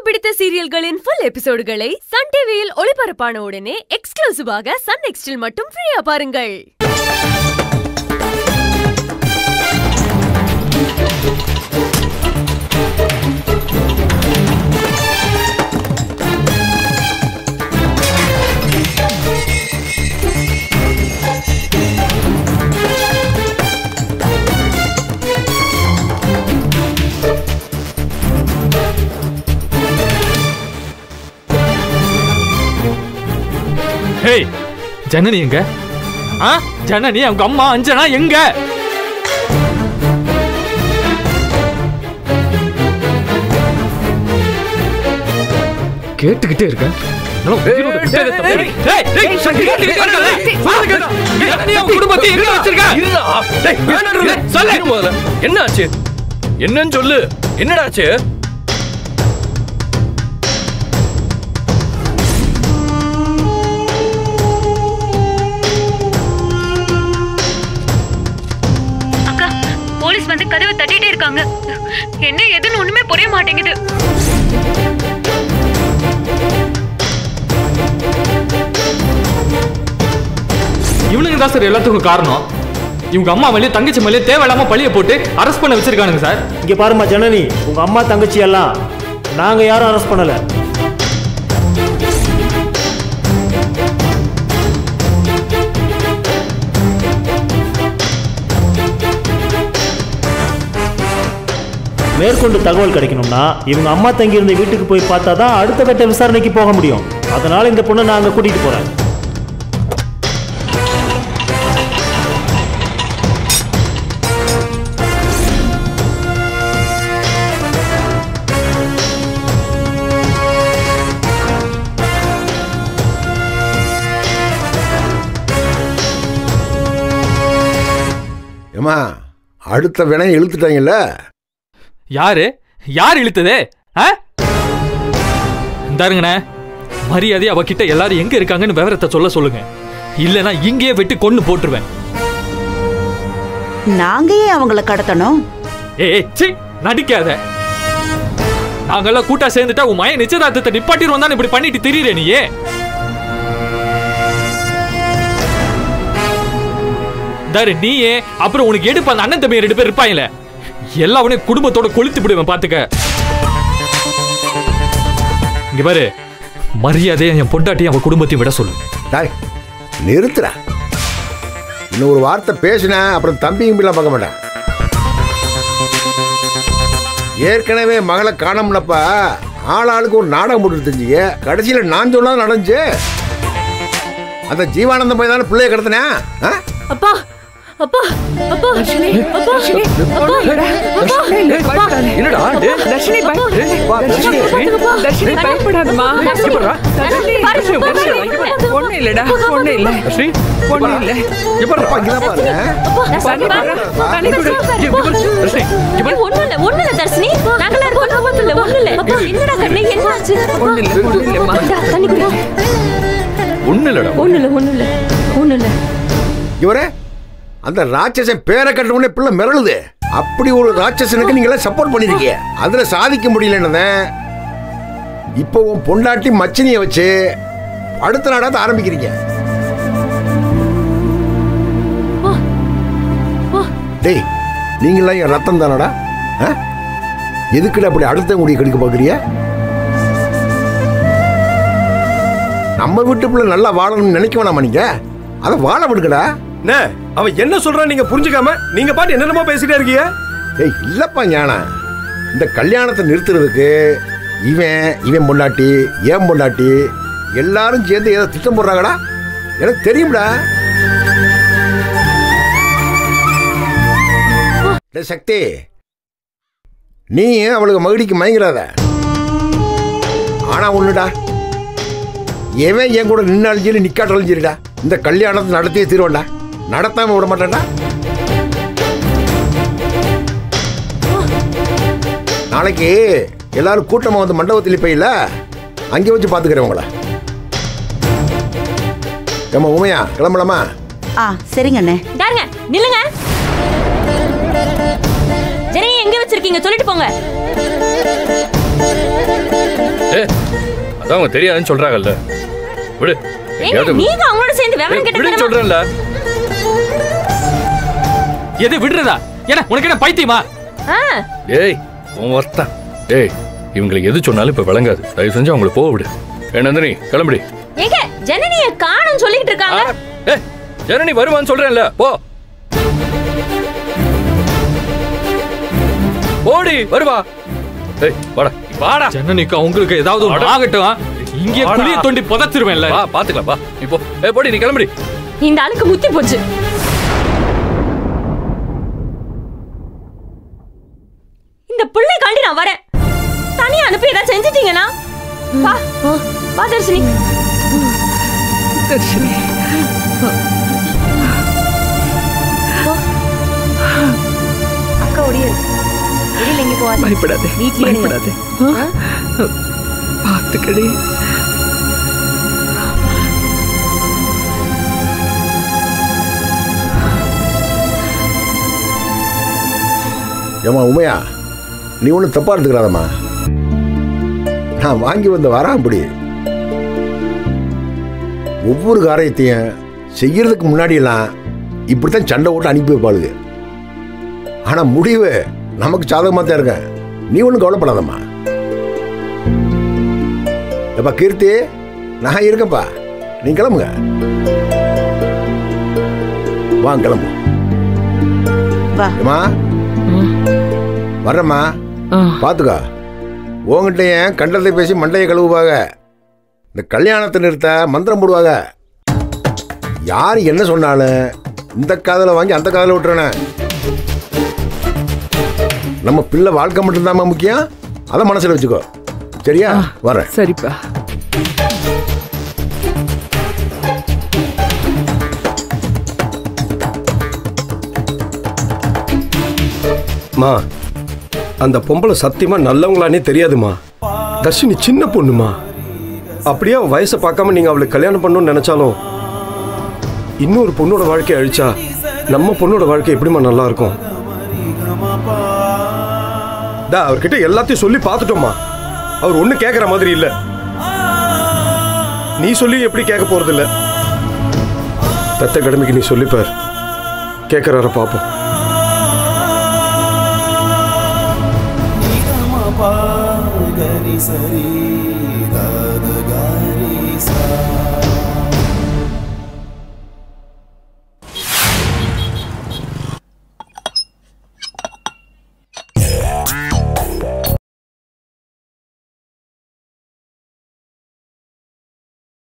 பிடித்த சீரியல்களின் full எபிசோடுகளை Sun டிவியில் ஒளிபரப்பான உடனே எக்ஸ்க்ளூசிவாக சன் நெக்ஸ்டில் மட்டும் ஃப்ரீயா பாருங்கள் ஹேய் ஜனனி எங்க ஆ ஜனனி அவங்க அம்மா அஞ்சனா எங்க கேட்டுக்கிட்டே இருக்கேன் நல்லா உயிரோட விட்டதை தவிர- டேய், டேய், கேட்டுக்கிட்டே இருக்கேன்ல. சொல்லுங்க. ஜனனி அவங்க குடும்பத்தை எங்க வச்சிருக்க? சொல்லு. என்ன ஆச்சு என்னன்னு சொல்லு என்னடா ஆச்சு அக்கா போலீஸ் வந்து கதவை தட்டிட்டே இருக்காங்க என்ன எதுன்னு ஒண்ணுமே புரிய மாட்டேங்குது இவனுங்க தான் சார் எல்லாத்துக்கும் காரணம் இவங்க அம்மா மேலேயே தங்கச்சி மேலேயே தேவையில்லாம பழிய போட்டு அரெஸ்ட் பண்ண வச்சிருக்கானுங்க சார் இங்க பாருமா ஜனனி உங்க அம்மா தங்கச்சி எல்லாம் நாங்க யாரும் அரெஸ்ட் பண்ணல மேற்கொண்டு தகவல் கிடைக்கணும்னா இவங்க அம்மா தங்கி இருந்த வீட்டுக்கு போய் பார்த்தா தான் அடுத்த கட்ட விசாரணைக்கு போக முடியும் அதனால இந்த பொண்ணை நான் அங்க கூட்டிட்டு போறேன் ஏமா அடுத்த வினை இழுத்துட்டாங்கல்ல யாரு யார் இழுத்தது ஆ இந்தாருங்கண்ணே மரியாதை அவகிட்ட எல்லாரும் எங்க இருக்காங்கன்னு விவரத்தை சொல்ல சொல்லுங்க இல்லனா இங்கேயே வெட்டி கொன்னு போட்டுருவேன் நாங்க ஏன் அவங்கள கடத்தணும் ஏய் சி நடிக்காத நாங்கெல்லாம் கூட்டா சேர்ந்துட்டா உன் மய நிச்சயதார்த்தத்தை நிப்பாட்டிடுவோம் தான் இப்படி பண்ணிட்டு திரியற நீயே தாரு நீயே அப்புறம் உனக்கு எடுப்ப அந்த அண்ணன் தம்பி ரெண்டு பேர் இருப்பாங்களே எல்லாவனையும் குடும்பத்தோட கொளுத்து விடுவேன் பாத்துக்க இங்க பாரு மரியாதையா என் பொண்டாட்டியும் அவன் குடும்பத்தையும் விட சொல்லு டாய் நிறுத்துடா இன்னும் ஒரு வார்த்தை பேசினேன் அப்புறம் தம்பியும் பிள்ளை பார்க்க மாட்டேன் ஏற்கனவே மகளை காணோம்னப்பா ஆளாளுக்கு ஒரு நாடகம் போட்டு தெரிஞ்சுங்க கடைசியில் நான் சொன்னது நடந்துச்சு அந்த ஜீவானந்தம் போய் தானே பிள்ளைய கடத்தினேன் ஆ அப்பா அப்பா அப்பா அப்பா அப்பா என்னடா டேய், தர்ஷினி பய- வா, தர்ஷினி. தர்ஷினி பயப்படாதம்மா தர்ஷினி, ஒண்ணும் இல்லடா ஒண்ணும் இல்ல ஸ்ரீ ஒண்ணும் இல்ல அப்பா, இங்கதான் பாருங்க தண்ணி குடு, தண்ணி குடு. தர்ஷினி இங்க பாரு. ஒண்ணும் இல்ல ஒண்ணும் இல்ல தர்ஷினி நாங்களா இருக்கோம் ஒண்ணும் இல்ல ஒண்ணும் இல்ல அப்பா என்னடா கண்ணே என்ன ஆச்சு ஒண்ணும் இல்ல ஒண்ணும் இல்லம்மா இந்தா, தண்ணி குடி ஒண்ணு இல்லடா ஒண்ணும் இல்ல ஒண்ணும் இல்ல ஒண்ணும் இல்ல இவரே அந்த ராட்சசன் பேரை கட்டணும்னே பிள்ளை மிரளுது அப்படி ஒரு ராட்சசனுக்கு நீங்க எல்லாம் சப்போர்ட் பண்ணிருக்கீங்க அதுல சாதிக்க முடியலன்னு இப்போ உன் பொண்டாட்டி மச்சினிய வச்சு அடுத்த நாடாத ஆரம்பிக்கிறீங்க டேய் நீங்களாம் என் ரத்தம் தானடா ஆ? எதுக்குடா அப்படி அடுத்த முடிய கெடுக்க பார்க்குறிய நம்ம வீட்டு பிள்ளை நல்லா வாழணும்னு நினைக்க வேணாமா நீங்க அதை வாழ விடுங்கடா அண்ணே, அவன் என்ன சொல்றான் நீங்க புரிஞ்சுக்காம நீங்க பாட்டு என்னென்னமோ பேசிட்டே இருக்கீங்க ஏய் இல்லப்பா ஞானா இந்த கல்யாணத்தை நிறுத்துறதுக்கு இவன் இவன் பொண்டாட்டி ஏன் பொண்டாட்டி எல்லாரும் சேர்ந்து ஏதோ திட்டம் போடுறாங்கடா எனக்கு தெரியும்டா டேய் சக்தி நீ அவளுக்கு மகிடிக்கு மயங்கிறாத ஆனா ஒண்ணுடா எவன் என் கூட நின்னாலும் சரி நிக்காட்டாலும் சரிடா இந்த கல்யாணத்தை நடத்தியே தீர்வேன்டா நடத்தாம விட மாட்டேன்டா நாளைக்கு எல்லாரும் கூட்டமா வந்து மண்டபத்தில் போயில அங்கே வச்சு பார்த்துக்கிறேன் உங்களை ஏம்மா உமையா கிளம்பலாமா ஆ சரிங்க அண்ணே தாருங்க நில்லுங்க ஜனனி எங்க வச்சிருக்கீங்க சொல்லிட்டு போங்க ஏ அதான் அவங்க தெரியாதுன்னு சொல்றாங்கல்ல விடு எங்கேயாவது நீங்க அவங்களோட சேர்ந்து ஏய், விவரம் விடுன்னு கெட்ட சொல்றேன்ல எது விடுறதா என்ன உனக்கு என்ன பைத்தியமா ஏய் உன் ஒருத்தன் ஏய் இவங்களுக்கு எது சொன்னாலும் இப்ப விளங்காது தயவு செஞ்சு அவங்கள போக விடு ஏ நந்தினி கிளம்புடி ஏங்க ஜனனிய காணும் சொல்லிட்டு இருக்காங்க ஏ ஜனனி வருவான்னு சொல்றேன்ல போ போடி வருவா ஏய் வாடா வாடா ஜனனிக்கா உங்களுக்கு ஏதாவது ஒண்ணு வாடா. ஆகட்டும் இங்கே வாடா. குழிய தோண்டி புதைச்சிருவேன்ல வா பாத்துக்கலாம் வா இப்போ ஏ போடி நீ கிளம்புடி இந்த ஆளுக்கு முத்தி போச்சு இந்த பிள்ளை காண்டி நான் வரேன் தனியா அனுப்பி ஏதாவது செஞ்சிட்டீங்கன்னா வா வா தர்ஷினி தர்ஷினி அக்கா ஒடியல் வெளியில எங்க போவாது பயப்படாதே வீட்லயே இருங்க. பயப்படாதே பார்த்துக்கடி ஏமா உமையா நீ ஒன்றும் தப்பா எடுத்துக்கிறாதம்மா நான் வாங்கி வந்த வரேன் அப்படி ஒவ்வொரு காரியத்தையும் செய்யறதுக்கு முன்னாடியெல்லாம் இப்படித்தான் சண்டை போட்டு அனுப்பி வைப்பாளுங்க ஆனா முடிவு நமக்கு சாதகமாக தான் இருக்க நீ ஒன்றும் கவலைப்படாதம்மா எப்பா கீர்த்தி நான் இருக்கேன்ப்பா நீ கிளம்புங்க வாங்க கிளம்பு வா ஏம்மா வர்றேம்மா பார்த்துக்கோ உங்ககிட்ட ஏன் கண்டத்தை பேசி மண்டையை கழுவுவாங்க இந்த கல்யாணத்தை நிறுத்த மந்திரம் போடுவாங்க யார் என்ன சொன்னாலும் இந்த காதலை வாங்கி அந்த காதலை விட்டுறனே நம்ம பிள்ளை வாழ்க்கை மட்டும்தாம்மா முக்கியம் அதை மனசில் வச்சுக்கோ சரியா வரேன் சரிப்பா மா அந்த பொம்பளை சத்தியமா நல்லவங்களானே தெரியாதுமா தர்ஷினி சின்ன பொண்ணுமா அப்படியே அவ வயசை பார்க்காம நீங்க அவளுக்கு கல்யாணம் பண்ணணும்னு நினைச்சாலும் இன்னொரு பொண்ணோட வாழ்க்கையை அழிச்சா நம்ம பொண்ணோட வாழ்க்கை எப்படிமா நல்லா இருக்கும் டா அவர்கிட்ட எல்லாத்தையும் சொல்லி பார்த்துட்டோமா அவர் ஒன்றும் கேட்குற மாதிரி இல்லை நீ சொல்லி எப்படி கேட்க போறது இல்ல தத்த கடமைக்கு நீ சொல்லிப்பார் கேட்குறார பார்ப்போம் గరి సరి